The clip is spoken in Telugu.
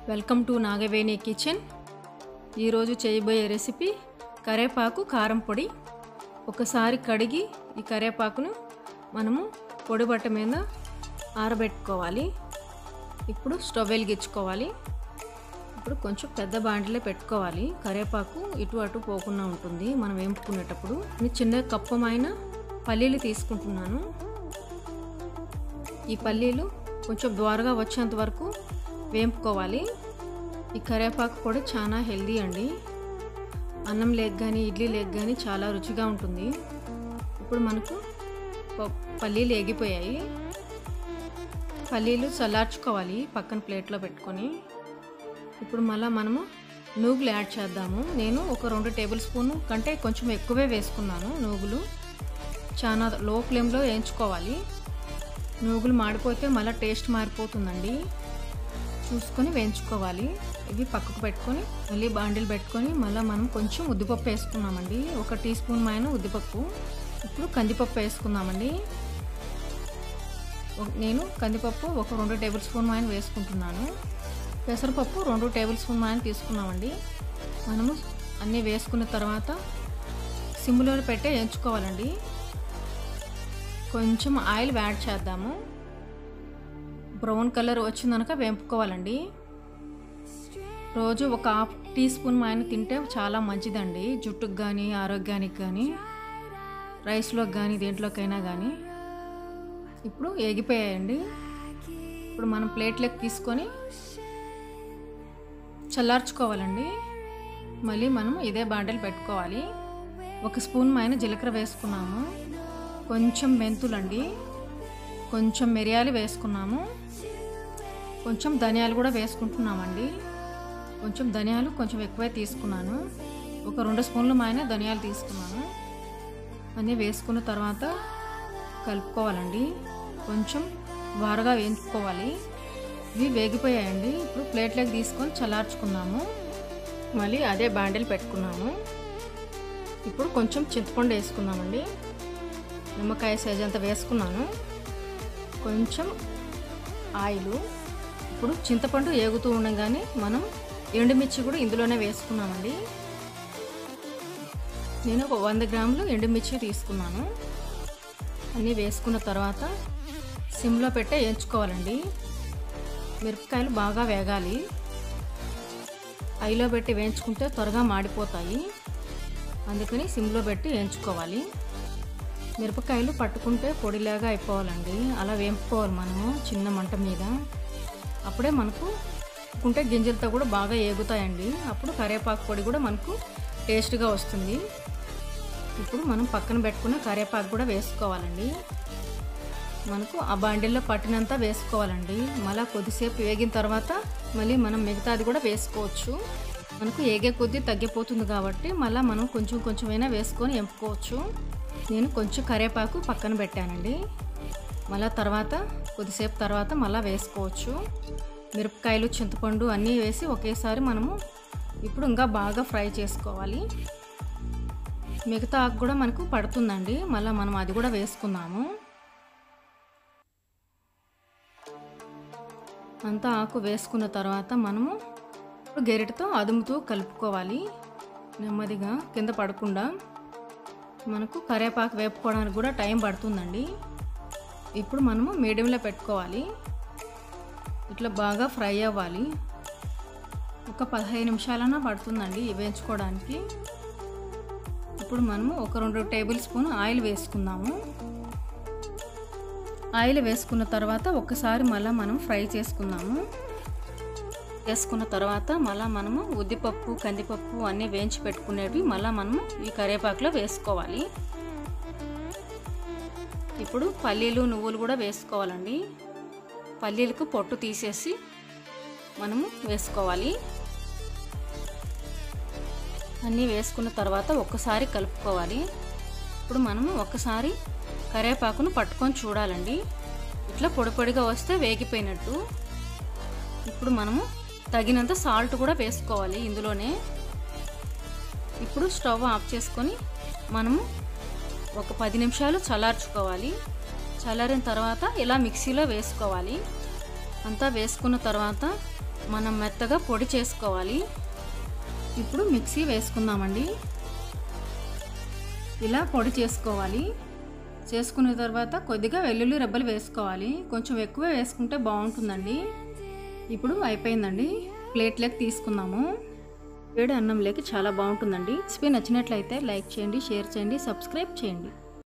వెల్కమ్ టు నాగవేణి కిచెన్ ఈరోజు చేయబోయే రెసిపీ కరేపాకు కారం పొడి ఒకసారి కడిగి ఈ కరేపాకును మనము పొడి బట్ట మీద ఆరబెట్టుకోవాలి ఇప్పుడు స్టవ్ వెలిగించుకోవాలి ఇప్పుడు కొంచెం పెద్ద బాండిలో పెట్టుకోవాలి కరేపాకు ఇటు అటు పోకుండా ఉంటుంది మనం వేంపుకునేటప్పుడు నేను చిన్న కప్పమైన పల్లీలు తీసుకుంటున్నాను ఈ పల్లీలు కొంచెం ద్వారగా వచ్చేంత వరకు వేంపుకోవాలి ఈ కరివేపాకు కూడా చాలా హెల్దీ అండి అన్నం లేక కానీ ఇడ్లీ లేక కానీ చాలా రుచిగా ఉంటుంది ఇప్పుడు మనకు పల్లీలు ఎగిపోయాయి పల్లీలు చల్లార్చుకోవాలి పక్కన ప్లేట్లో పెట్టుకొని ఇప్పుడు మళ్ళీ మనము నూగులు యాడ్ చేద్దాము నేను ఒక రెండు టేబుల్ స్పూన్ కంటే కొంచెం ఎక్కువే వేసుకున్నాను నూగులు చాలా లో ఫ్లేమ్లో వేయించుకోవాలి నూగులు మాడిపోతే మళ్ళీ టేస్ట్ మారిపోతుందండి చూసుకొని వేయించుకోవాలి ఇవి పక్కకు పెట్టుకొని మళ్ళీ బాండిలు పెట్టుకొని మళ్ళీ మనం కొంచెం ఉద్దిపప్పు వేసుకున్నామండి ఒక టీ స్పూన్ మైన ఉద్దిపప్పు ఇప్పుడు కందిపప్పు వేసుకుందామండి నేను కందిపప్పు ఒక రెండు టేబుల్ స్పూన్ మైన వేసుకుంటున్నాను పెసరపప్పు రెండు టేబుల్ స్పూన్ మైన తీసుకున్నామండి మనము అన్నీ వేసుకున్న తర్వాత సిమ్లో పెట్టే వేయించుకోవాలండి కొంచెం ఆయిల్ యాడ్ చేద్దాము బ్రౌన్ కలర్ వచ్చిందనక వేంపుకోవాలండి రోజు ఒక హాఫ్ టీ స్పూన్ మాయన తింటే చాలా మంచిదండి జుట్టుకు కానీ ఆరోగ్యానికి కానీ రైస్లోకి కానీ దేంట్లోకైనా కానీ ఇప్పుడు ఏగిపోయాయండి ఇప్పుడు మనం ప్లేట్లోకి తీసుకొని చల్లార్చుకోవాలండి మళ్ళీ మనం ఇదే బాండలు పెట్టుకోవాలి ఒక స్పూన్ మైన జీలకర్ర వేసుకున్నాము కొంచెం మెంతులండి కొంచెం మిరియాలు వేసుకున్నాము కొంచెం ధనియాలు కూడా వేసుకుంటున్నామండి కొంచెం ధనియాలు కొంచెం ఎక్కువే తీసుకున్నాను ఒక రెండు స్పూన్లు మాయన ధనియాలు తీసుకున్నాను అన్నీ వేసుకున్న తర్వాత కలుపుకోవాలండి కొంచెం వారగా వేయించుకోవాలి ఇవి వేగిపోయాయండి ఇప్పుడు ప్లేట్లోకి తీసుకొని చల్లార్చుకున్నాము మళ్ళీ అదే బాండిల్ పెట్టుకున్నాము ఇప్పుడు కొంచెం చింతపండు వేసుకున్నామండి నిమ్మకాయ సైజ్ అంత వేసుకున్నాను కొంచెం ఆయిల్ ఇప్పుడు చింతపండు ఏగుతూ ఉండగానే మనం ఎండుమిర్చి కూడా ఇందులోనే వేసుకున్నామండి నేను ఒక వంద గ్రాములు ఎండుమిర్చి తీసుకున్నాను అన్నీ వేసుకున్న తర్వాత సిమ్లో పెట్టే వేయించుకోవాలండి మిరపకాయలు బాగా వేగాలి ఐలో పెట్టి వేయించుకుంటే త్వరగా మాడిపోతాయి అందుకని సిమ్లో పెట్టి వేయించుకోవాలి మిరపకాయలు పట్టుకుంటే పొడిలాగా అయిపోవాలండి అలా వేంపుకోవాలి మనము చిన్న మంట మీద అప్పుడే మనకు కుంటే గింజలతో కూడా బాగా ఏగుతాయండి అప్పుడు కరివేపాకు పొడి కూడా మనకు టేస్ట్గా వస్తుంది ఇప్పుడు మనం పక్కన పెట్టుకున్న కరివేపాకు కూడా వేసుకోవాలండి మనకు ఆ బాండిల్లో పట్టినంత వేసుకోవాలండి మళ్ళీ కొద్దిసేపు వేగిన తర్వాత మళ్ళీ మనం మిగతాది కూడా వేసుకోవచ్చు మనకు ఏగే కొద్దీ తగ్గిపోతుంది కాబట్టి మళ్ళీ మనం కొంచెం కొంచెమైనా వేసుకొని ఎంపుకోవచ్చు నేను కొంచెం కరివేపాకు పక్కన పెట్టానండి మళ్ళీ తర్వాత కొద్దిసేపు తర్వాత మళ్ళీ వేసుకోవచ్చు మిరపకాయలు చింతపండు అన్నీ వేసి ఒకేసారి మనము ఇప్పుడు ఇంకా బాగా ఫ్రై చేసుకోవాలి మిగతా ఆకు కూడా మనకు పడుతుందండి మళ్ళీ మనం అది కూడా వేసుకుందాము అంతా ఆకు వేసుకున్న తర్వాత మనము గెరిటతో అదుముతూ కలుపుకోవాలి నెమ్మదిగా కింద పడకుండా మనకు కరివేపాకు వేపుకోవడానికి కూడా టైం పడుతుందండి ఇప్పుడు మనము మీడియంలో పెట్టుకోవాలి ఇట్లా బాగా ఫ్రై అవ్వాలి ఒక పదహైదు నిమిషాలన్నా పడుతుందండి వేయించుకోవడానికి ఇప్పుడు మనము ఒక రెండు టేబుల్ స్పూన్ ఆయిల్ వేసుకుందాము ఆయిల్ వేసుకున్న తర్వాత ఒకసారి మళ్ళీ మనం ఫ్రై చేసుకుందాము వేసుకున్న తర్వాత మళ్ళీ మనము ఉద్దిపప్పు కందిపప్పు అన్నీ వేయించి పెట్టుకునేవి మళ్ళీ మనము ఈ కరివేపాకులో వేసుకోవాలి ఇప్పుడు పల్లీలు నువ్వులు కూడా వేసుకోవాలండి పల్లీలకు పొట్టు తీసేసి మనము వేసుకోవాలి అన్నీ వేసుకున్న తర్వాత ఒక్కసారి కలుపుకోవాలి ఇప్పుడు మనము ఒక్కసారి కరివేపాకును పట్టుకొని చూడాలండి ఇట్లా పొడి పొడిగా వస్తే వేగిపోయినట్టు ఇప్పుడు మనము తగినంత సాల్ట్ కూడా వేసుకోవాలి ఇందులోనే ఇప్పుడు స్టవ్ ఆఫ్ చేసుకొని మనము ఒక పది నిమిషాలు చల్లార్చుకోవాలి చల్లారిన తర్వాత ఇలా మిక్సీలో వేసుకోవాలి అంతా వేసుకున్న తర్వాత మనం మెత్తగా పొడి చేసుకోవాలి ఇప్పుడు మిక్సీ వేసుకుందామండి ఇలా పొడి చేసుకోవాలి చేసుకున్న తర్వాత కొద్దిగా వెల్లుల్లి రెబ్బలు వేసుకోవాలి కొంచెం ఎక్కువ వేసుకుంటే బాగుంటుందండి ఇప్పుడు అయిపోయిందండి ప్లేట్లోకి తీసుకుందాము వేడి అన్నంలోకి చాలా బాగుంటుందండి రెసిపీ నచ్చినట్లయితే లైక్ చేయండి షేర్ చేయండి సబ్స్క్రైబ్ చేయండి